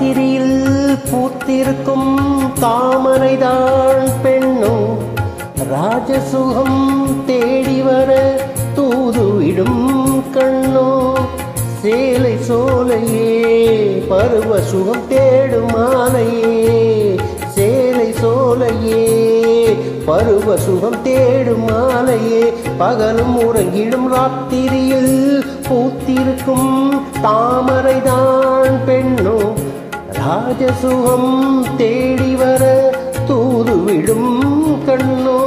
ராத்திரியில் பூத்திருக்கும் தாமரைதான் பெண்ணோ ராஜசுகம் தேடி வர தூதுவிடும் கண்ணோ சேலை சோலையே பருவ சுகம் தேடும் மாலையே சேலை சோலையே பருவ சுகம் தேடும் மாலையே பகலும் உறங்கிடும் ராத்திரியில் பூத்திருக்கும் தாமரைதான் பெண்ணோ ராஜசுகம் தேடி வர தூதுவிடும் கண்ணோ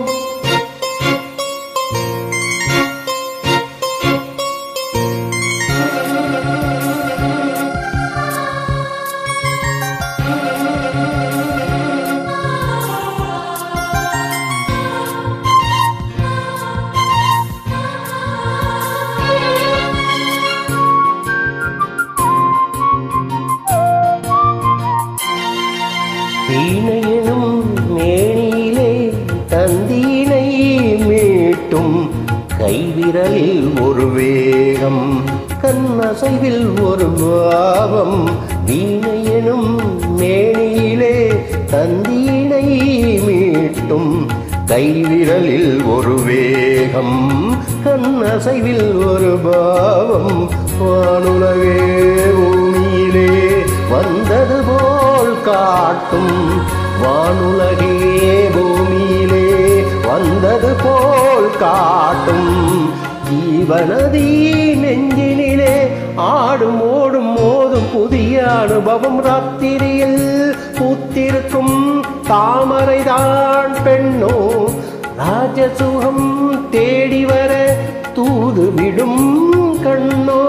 வீணையெனும் மேனியிலே தந்தீனை மீட்டும் கைவிரலில் ஒரு வேகம் கண்ணசைவில் ஒரு பாவம் வீணையெனும் மேனியிலே தந்தீனை மீட்டும் கைவிரலில் ஒரு வேகம் கண்ணசைவில் ஒரு பாவம் வானுலகே பூமியிலே வந்தது போல் காட்டும் வானுலகே பூமியிலே வந்தது போல் காட்டும் ஜீவநதி நெஞ்சினிலே ஆடும் ஓடும் மோதும் புதிய அனுபவம் ராத்திரியில் பூத்திருக்கும் தாமரைதான் பெண்ணோ ராஜசுகம் தேடி வர தூது விடும் கண்ணோ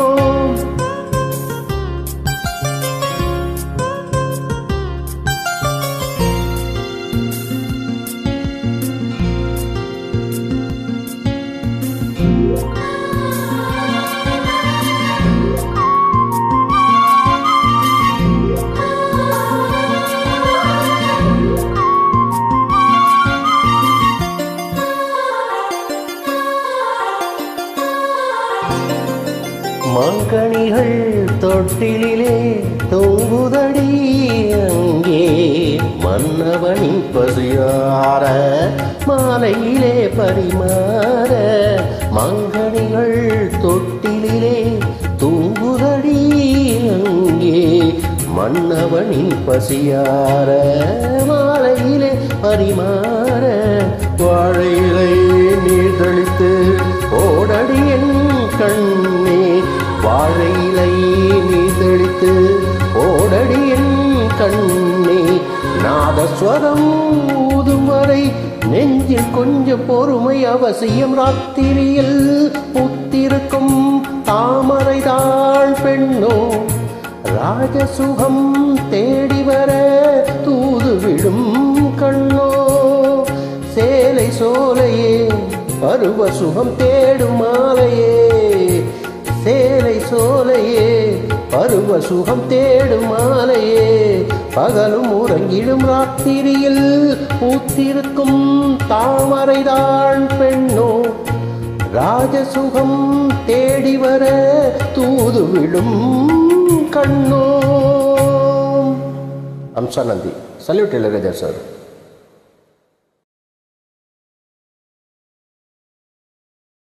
மாங்கனிகள் தொட்டிலே தொங்குதடி அங்கே மன்னவனின் பசியார மாலையிலே பரிமாற மாங்கனிகள் தொட்டிலே தூங்குதடி அங்கே மன்னவனின் பசியார மாலையிலே பரிமாற வாழையிலை நீர் தெளித்து ஓடடி என் கண்ணே வாழையிலை நீ தெளித்து ஓடடி என் கண்ணே நாதஸ்வரம் ஊதும் வரை நெஞ்சில் கொஞ்சம் பொறுமை அவசியம் ராத்திரியில் புத்திருக்கும் தாமரைதான் பெண்ணோ ராஜசுகம் தேடி வர தூதுவிடும் கண்ணோ சேலை சோலையே பருவ சுகம் தேடும் மாலையே சேலை சோலையே பருவ சுகம் தேடும் மாலையே பகலும் உறங்கிடும் ராத்திரியில் பூத்திருக்கும் தாமரைதான் பெண்ணோ ராஜசுகம் தேடி வர தூதுவிடும் கண்ணோ அம்சானந்தி சல்யூட் இளையராஜா சார்